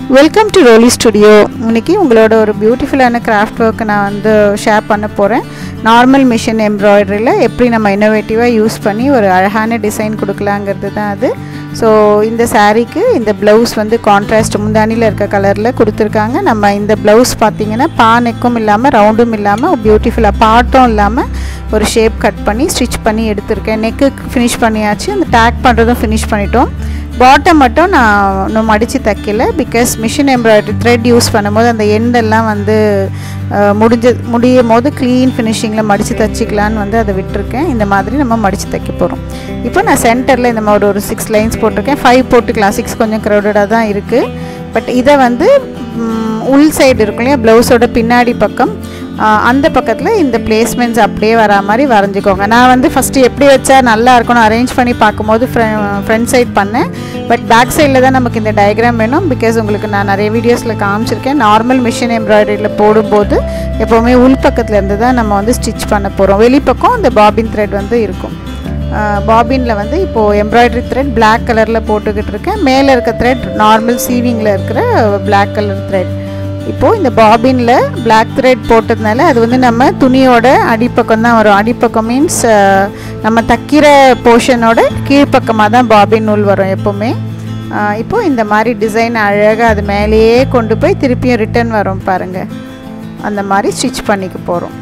welcome to ரோலி studio இன்னைக்கு உங்களோட ஒரு பியூட்டிஃபுல்லான கிராஃப்ட் ஒர்க்கை நான் வந்து ஷேர் பண்ண போகிறேன் நார்மல் மிஷின் எம்ப்ராய்டரியில் எப்படி நம்ம இன்னோவேட்டிவாக யூஸ் பண்ணி ஒரு அழகான டிசைன் கொடுக்கலாங்கிறது தான் அது ஸோ இந்த சாரீக்கு இந்த ப்ளவுஸ் வந்து கான்ட்ராஸ்ட் முந்தானியில் இருக்க கலரில் கொடுத்துருக்காங்க நம்ம இந்த ப்ளவுஸ் பார்த்தீங்கன்னா பா நெக்கும் இல்லாமல் ரவுண்டும் இல்லாமல் பியூட்டிஃபுல்லாக பாட்டும் இல்லாமல் ஒரு ஷேப் கட் பண்ணி ஸ்டிச் பண்ணி எடுத்திருக்கேன் நெக்கு ஃபினிஷ் பண்ணியாச்சு அந்த டேக் பண்ணுறதும் ஃபினிஷ் பண்ணிட்டோம் பாட்டம் மட்டும் நான் இன்னும் மடித்து தைக்கல because machine embroidery thread use பண்ணும்போது அந்த எண்டெல்லாம் வந்து அஹ், முடிஞ்ச முடியும் போது க்ளீன் ஃபினிஷிங்கில் மடித்து தைச்சிக்கலான்னு வந்து அதை விட்டுருக்கேன் இந்த மாதிரி நம்ம மடித்து தைக்க போகிறோம் இப்போ நான் சென்டரில் இந்த மாதிரி ஒரு சிக்ஸ் லைன்ஸ் போட்டிருக்கேன் ஃபைவ் போட்டுக்கலாம் சிக்ஸ் கொஞ்சம் க்ரௌடடாக தான் இருக்குது பட் இதை வந்து ம், உள் சைடு இருக்கும் இல்லையா ப்ளவுஸோட பின்னாடி பக்கம் ஆஹ் அந்த பக்கத்தில் இந்த பிளேஸ்மெண்ட்ஸ் அப்படியே வரா மாதிரி வரைஞ்சிக்கோங்க நான் வந்து ஃபஸ்ட்டு எப்படி வச்சா நல்லா இருக்கணும் அரேஞ்ச் பண்ணி பார்க்கும்போது ஃப்ரண்ட் சைட் பண்ணேன் பட் பேக் சைடில் தான் நமக்கு இந்த டயக்ராம் வேணும் பிகாஸ் உங்களுக்கு நான் நிறைய வீடியோஸில் காமிச்சிருக்கேன் நார்மல் மிஷின் எம்ப்ராய்டரியில் போடும்போது எப்போவுமே உள் பக்கத்தில் இருந்து தான் நம்ம வந்து ஸ்டிச் பண்ண போகிறோம் வெளிப்பக்கம் இந்த பாபின் த்ரெட் வந்து இருக்கும் பாபினில் வந்து இப்போது எம்ப்ராய்டரி த்ரெட் Black கலரில் போட்டுக்கிட்டு இருக்கேன் மேலே இருக்க த்ரெட் நார்மல் சீவிங்கில் இருக்கிற Black கலர் த்ரெட் இப்போது இந்த பாபினில் Black த்ரெட் போட்டதுனால அது வந்து நம்ம துணியோட அடிப்பக்கம் தான் வரும் அடிப்பக்கம் மீன்ஸ் நம்ம தைக்கிற போர்ஷனோட கீழ்ப்பக்கமாக தான் பாபின் நூல் வரும் எப்போவுமே ஆஹ் இப்போ இந்த மாதிரி டிசைன் அழகாக அது மேலேயே கொண்டு போய் திருப்பியும் ரிட்டர்ன் வரும் பாருங்கள் அந்த மாதிரி ஸ்டிச் பண்ணிக்க போகிறோம்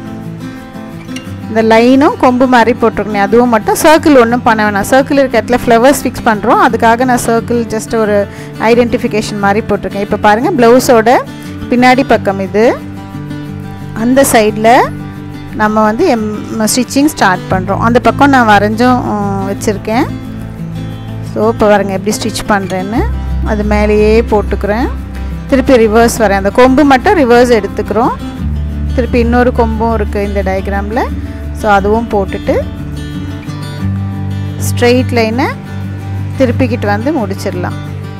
இந்த லைனும் கொம்பு மாதிரி போட்டிருக்கேன் அதுவும் மட்டும் சர்க்கிள் ஒன்றும் பண்ண வேணாம் சர்க்கிள் இருக்க இடத்துல ஃப்ளவர்ஸ் ஃபிக்ஸ் பண்ணுறோம் அதுக்காக நான் சர்க்கிள் ஜஸ்ட் ஒரு ஐடென்டிஃபிகேஷன் மாதிரி போட்டிருக்கேன் இப்போ பாருங்கள் ப்ளவுஸோட பின்னாடி பக்கம் இது அந்த சைடில் நம்ம வந்து எம் ஸ்டிச்சிங் ஸ்டார்ட் பண்ணுறோம் அந்த பக்கம் நான் வரைஞ்சும் வச்சுருக்கேன் ஸோ இப்போ பாருங்க எப்படி ஸ்டிச் பண்ணுறேன்னு அது மேலேயே போட்டுக்கிறேன் திருப்பி ரிவர்ஸ் வரேன் அந்த கொம்பு மட்டும் ரிவர்ஸ் எடுத்துக்கிறோம் திருப்பி இன்னொரு கொம்பும் இருக்குது இந்த டயக்ராமில் ஸோ அதுவும் போட்டுட்டு ஸ்ட்ரெயிட் லைனை திருப்பிக்கிட்டு வந்து முடிச்சிடலாம்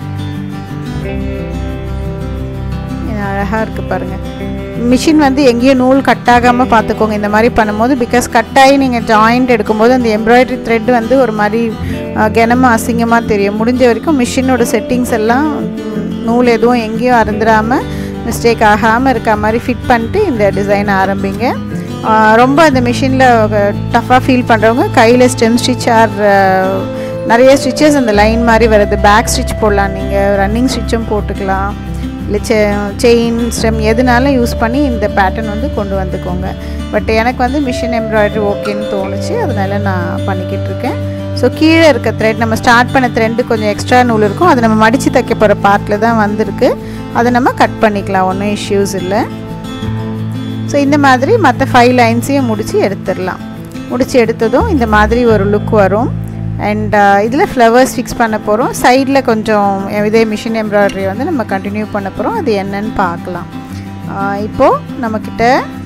இது அழகாக இருக்குது பாருங்கள் மிஷின் வந்து எங்கேயும் நூல் கட் ஆகாமல் பார்த்துக்கோங்க இந்த மாதிரி பண்ணும்போது பிகாஸ் கட் ஆகி நீங்கள் ஜாயிண்ட் எடுக்கும்போது அந்த எம்ப்ராய்டரி த்ரெட் வந்து ஒரு மாதிரி கனமாக அசிங்கமாக தெரியும் முடிஞ்ச வரைக்கும் மிஷினோட செட்டிங்ஸ் எல்லாம் ம், நூல் எதுவும் எங்கேயும் அருந்துடாமல் மிஸ்டேக் ஆகாமல் இருக்க மாதிரி ஃபிட் பண்ணிட்டு இந்த டிசைன் ஆரம்பிங்க ஆ, ரொம்ப இந்த மிஷினில் டஃப்பாக ஃபீல் பண்ணுறவங்க கையில் ஸ்டெம் ஸ்டிச் ஆர் நிறைய ஸ்டிச்சஸ் அந்த லைன் மாதிரி வருது பேக் ஸ்டிச் போடலாம் நீங்கள் ரன்னிங் ஸ்டிச்சும் போட்டுக்கலாம் இல்லை செ செயின் ஸ்டெம் எதுனாலும் யூஸ் பண்ணி இந்த பேட்டர்ன் வந்து கொண்டு வந்துக்கோங்க பட் எனக்கு வந்து மிஷின் எம்ப்ராய்டரி ஓகேன்னு தோணுச்சு அதனால நான் பண்ணிக்கிட்டு இருக்கேன் ஸோ கீழே இருக்க த்ரெட் நம்ம ஸ்டார்ட் பண்ண த்ரெண்டு கொஞ்சம் எக்ஸ்ட்ரா நூல் இருக்கும் அதை நம்ம மடித்து தைக்க போகிற பார்ட்டில் தான் வந்திருக்கு அதை நம்ம கட் பண்ணிக்கலாம் ஒன்றும் இஷ்யூஸ் இல்லை ஸோ இந்த மாதிரி மற்ற ஃபைவ் லைன்ஸையும் முடித்து எடுத்துடலாம் முடித்து எடுத்ததும் இந்த மாதிரி ஒரு லுக் வரும் அண்ட் இதில் ஃப்ளவர்ஸ் ஃபிக்ஸ் பண்ண போகிறோம் சைடில் கொஞ்சம் இதே மிஷின் எம்ப்ராய்டரி வந்து நம்ம கண்டினியூ பண்ண போகிறோம் அது என்னன்னு பார்க்கலாம் ஆஹ் இப்போது நம்மக்கிட்ட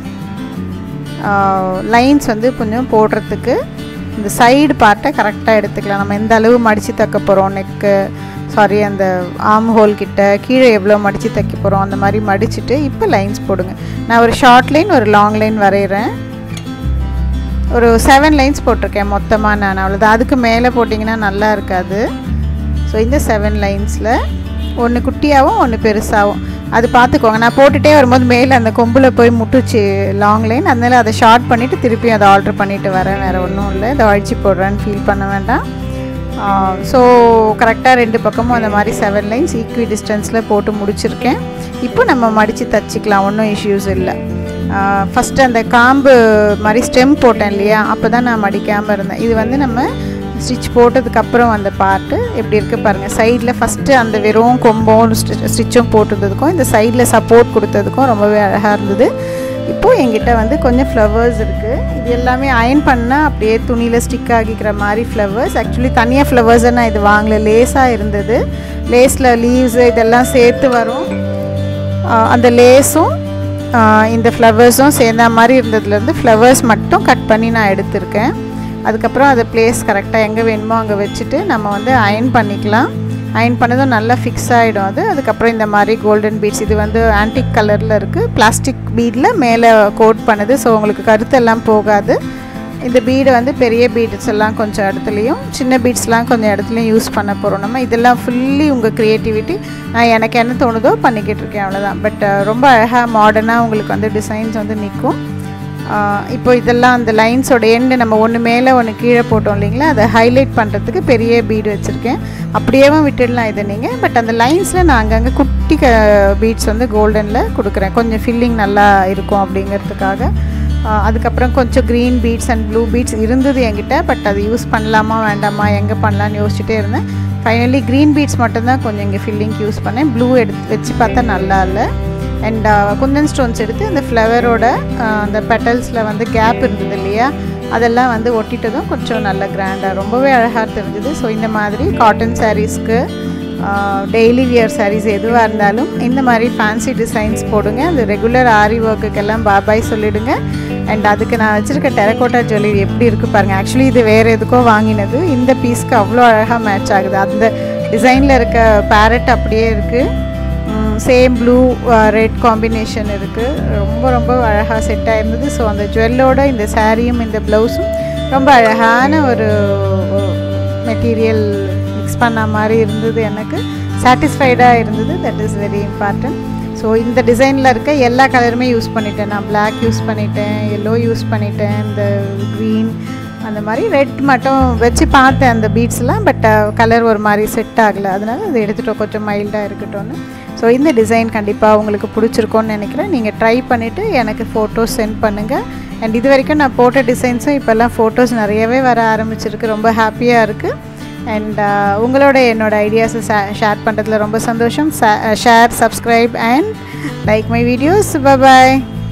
லைன்ஸ் வந்து கொஞ்சம் போடுறதுக்கு இந்த சைடு பார்ட்டை கரெக்டாக எடுத்துக்கலாம் நம்ம எந்த அளவு மடித்து தைக்க போகிறோம் நெக்கு சாரி அந்த ஆம் ஹோல் கிட்ட கீழே எவ்வளோ மடித்து தைக்க போகிறோம் அந்த மாதிரி மடிச்சுட்டு இப்போ லைன்ஸ் போடுங்க நான் ஒரு ஷார்ட் லைன் ஒரு லாங் லைன் வரைகிறேன் ஒரு செவன் லைன்ஸ் போட்டிருக்கேன் மொத்தமாக நான் அவ்வளோதான் அதுக்கு மேலே போட்டிங்கன்னா நல்லா இருக்காது ஸோ இந்த செவன் லைன்ஸில் ஒன்று குட்டியாகவும் ஒன்று பெருசாகவும் அது பார்த்துக்கோங்க நான் போட்டுகிட்டே வரும்போது மேலே அந்த கொம்பில் போய் முட்டுச்சு லாங் லைன் அதனால அதை ஷார்ட் பண்ணிவிட்டு திருப்பி அதை ஆல்ட்ரு பண்ணிவிட்டு வரேன் வேறு ஒன்றும் இல்லை இதை அழிச்சு போடுறேன்னு ஃபீல் பண்ண வேண்டாம் ஸோ கரெக்டாக ரெண்டு பக்கமும் அந்த மாதிரி செவன் லைன்ஸ் ஈக்வி டிஸ்டன்ஸில் போட்டு முடிச்சிருக்கேன் இப்போ நம்ம மடித்து தச்சுக்கலாம் ஒன்றும் இஷ்யூஸ் இல்லை ஃபஸ்ட்டு அந்த காம்பு மாதிரி ஸ்டெம் போட்டேன் இல்லையா அப்போ தான் நான் மடிக்காமல் இருந்தேன் இது வந்து நம்ம ஸ்டிச் போட்டதுக்கப்புறம் அந்த பார்ட்டு எப்படி இருக்குது பாருங்கள் சைடில் ஃபஸ்ட்டு அந்த வெறும் கொம்பும் ஸ்டிச்சும் போட்டிருந்ததுக்கும் இந்த சைடில் சப்போர்ட் கொடுத்ததுக்கும் ரொம்பவே அழகாக இருந்தது இப்போது என்கிட்ட வந்து கொஞ்சம் ஃப்ளவர்ஸ் இருக்குது இது எல்லாமே அயன் பண்ணால் அப்படியே துணியில் ஸ்டிக் ஆகிக்கிற மாதிரி ஃப்ளவர்ஸ் ஆக்சுவலி தனியாக ஃப்ளவர்ஸை நான் இது வாங்கல லேஸாக இருந்தது லேஸில் லீவ்ஸு இதெல்லாம் சேர்த்து வரும் ஆஹ் அந்த லேஸும் ஆஹ் இந்த ஃப்ளவர்ஸும் சேர்ந்த மாதிரி இருந்ததுலேருந்து ஃப்ளவர்ஸ் மட்டும் கட் பண்ணி நான் எடுத்திருக்கேன் அதுக்கப்புறம் அதை பிளேஸ் கரெக்டாக எங்கே வேணுமோ அங்கே வச்சுட்டு நம்ம வந்து அயன் பண்ணிக்கலாம் அயன் பண்ணதும் நல்லா ஃபிக்ஸ் ஆகிடும் அது அதுக்கப்புறம் இந்த மாதிரி கோல்டன் பீட்ஸ் இது வந்து ஆன்டிக் கலரில் இருக்குது பிளாஸ்டிக் பீடில் மேலே கோட் பண்ணுது ஸோ உங்களுக்கு கருத்தெல்லாம் போகாது இந்த பீடு வந்து பெரிய பீட்ஸ் எல்லாம் கொஞ்சம் இடத்துலையும் சின்ன பீட்ஸ்லாம் கொஞ்சம் இடத்துலையும் யூஸ் பண்ண போகிறோம் நம்ம இதெல்லாம் ஃபுல்லி உங்கள் க்ரியேட்டிவிட்டி நான் எனக்கு என்ன தோணுதோ பண்ணிக்கிட்டு இருக்கேன் அவ்வளோதான் பட் ரொம்ப அழகாக மாடர்னாக உங்களுக்கு வந்து டிசைன்ஸ் வந்து நிற்கும் இப்போ இதெல்லாம் அந்த லைன்ஸோட எண்டு நம்ம ஒன்று மேலே ஒன்று கீழே போட்டோம் இல்லைங்களா அதை ஹைலைட் பண்ணுறதுக்கு பெரிய பீடு வச்சுருக்கேன் அப்படியேவும் விட்டுடலாம் இதை நீங்கள் பட் அந்த லைன்ஸில் நான் அங்கங்கே குட்டி க பீட்ஸ் வந்து கோல்டனில் கொடுக்குறேன் கொஞ்சம் ஃபில்லிங் நல்லா இருக்கும் அப்படிங்கிறதுக்காக அதுக்கப்புறம் கொஞ்சம் green beads and blue beads இருந்தது என்கிட்ட பட் அது யூஸ் பண்ணலாமா வேண்டாமா எங்கே பண்ணலான்னு யோசிச்சுட்டே இருந்தேன் ஃபைனலி க்ரீன் பீட்ஸ் மட்டும்தான் கொஞ்சம் இங்கே ஃபில்லிங்க்கு யூஸ் பண்ணேன் ப்ளூ எடுத்து வச்சு பார்த்தா நல்லா இல்லை அண்ட் குந்தன் ஸ்டோன்ஸ் எடுத்து அந்த ஃப்ளவரோட அந்த பெட்டல்ஸில் வந்து கேப் இருந்தது இல்லையா அதெல்லாம் வந்து ஒட்டிட்டதும் கொஞ்சம் நல்ல கிராண்டாக ரொம்பவே அழகாக தெரிஞ்சுது ஸோ இந்த மாதிரி காட்டன் சாரீஸ்க்கு டெய்லி வியர் சாரீஸ் எதுவாக இருந்தாலும் இந்த மாதிரி ஃபேன்சி டிசைன்ஸ் போடுங்க அந்த ரெகுலர் ஆரி ஒர்க்குக்கெல்லாம் பாபாய் சொல்லிவிடுங்க அண்ட் அதுக்கு நான் வச்சுருக்க டெரக்கோட்டா ஜுவல்லரி எப்படி இருக்குது பாருங்கள் ஆக்சுவலி இது வேறு எதுக்கோ வாங்கினது இந்த பீஸ்க்கு அவ்வளோ அழகாக மேட்ச் ஆகுது அந்த டிசைனில் இருக்க பேரட் அப்படியே இருக்குது சேம் ப்ளூ ரெட் காம்பினேஷன் இருக்குது ரொம்ப ரொம்ப அழகாக செட் ஆயிருந்தது ஸோ அந்த ஜுவல்லோட இந்த சாரியும் இந்த ப்ளவுஸும் ரொம்ப அழகான ஒரு மெட்டீரியல் மிக்ஸ் பண்ண மாதிரி இருந்தது எனக்கு சாட்டிஸ்ஃபைடாக இருந்தது that is very important so இந்த டிசைனில் இருக்க எல்லா கலருமே யூஸ் பண்ணிட்டேன் நான் பிளாக் யூஸ் பண்ணிட்டேன் எல்லோ யூஸ் பண்ணிட்டேன் இந்த க்ரீன் அந்த மாதிரி ரெட் மட்டும் வச்சு பார்த்தேன் அந்த பீட்ஸ்லாம் பட் கலர் ஒரு மாதிரி செட் ஆகலை அதனால அதை எடுத்துகிட்டோம் கொஞ்சம் மைல்டாக இருக்கட்டும்னு ஸோ இந்த டிசைன் கண்டிப்பாக உங்களுக்கு பிடிச்சிருக்கோன்னு நினைக்கிறேன் நீங்கள் ட்ரை பண்ணிவிட்டு எனக்கு ஃபோட்டோஸ் சென்ட் பண்ணுங்கள் அண்ட் இது வரைக்கும் நான் போட்ட டிசைன்ஸும் இப்போல்லாம் ஃபோட்டோஸ் நிறையவே வர ஆரம்பிச்சிருக்கு ரொம்ப ஹாப்பியாக இருக்குது அண்ட் உங்களோட என்னோட ஐடியாஸை ஷேர் பண்ணுறதுல ரொம்ப சந்தோஷம் share subscribe and like my videos bye